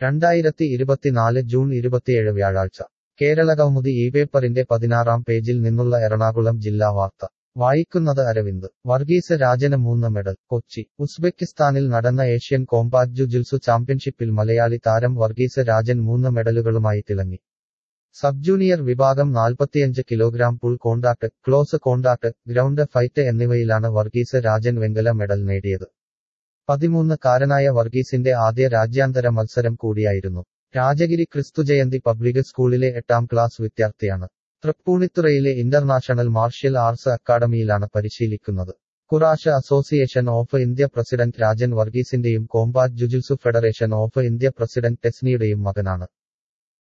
രണ്ടായിരത്തി ഇരുപത്തിനാല് ജൂൺ ഇരുപത്തിയേഴ് വ്യാഴാഴ്ച കേരളകൗമുദി ഈ പേപ്പറിന്റെ പതിനാറാം പേജിൽ നിന്നുള്ള എറണാകുളം ജില്ലാ വാർത്ത വായിക്കുന്നത് അരവിന്ദ് വർഗീസ് രാജന് മൂന്ന് മെഡൽ കൊച്ചി ഉസ്ബെക്കിസ്ഥാനിൽ നടന്ന ഏഷ്യൻ കോമ്പാറ്റ് ജുജുത്സു ചാമ്പ്യൻഷിപ്പിൽ മലയാളി താരം വർഗീസ് രാജൻ മൂന്ന് മെഡലുകളുമായി തിളങ്ങി സബ് ജൂനിയർ വിഭാഗം നാൽപ്പത്തിയഞ്ച് kilogram pull contact close contact ground fight എന്നിവയിലാണ് വർഗീസ് രാജൻ വെങ്കല മെഡൽ നേടിയത് പതിമൂന്ന് കാരനായ വർഗീസിന്റെ ആദ്യ രാജ്യാന്തര മത്സരം കൂടിയായിരുന്നു രാജഗിരി ക്രിസ്തുജയന്തി പബ്ലിക് സ്കൂളിലെ എട്ടാം ക്ലാസ് വിദ്യാർത്ഥിയാണ് തൃപ്പൂണിത്തുറയിലെ ഇന്റർനാഷണൽ മാർഷ്യൽ ആർട്സ് അക്കാഡമിയിലാണ് പരിശീലിക്കുന്നത് Kurash association of India president Rajan വർഗീസിന്റെയും combat jujutsu federation of India president ടെസ്നിയുടെയും മകനാണ്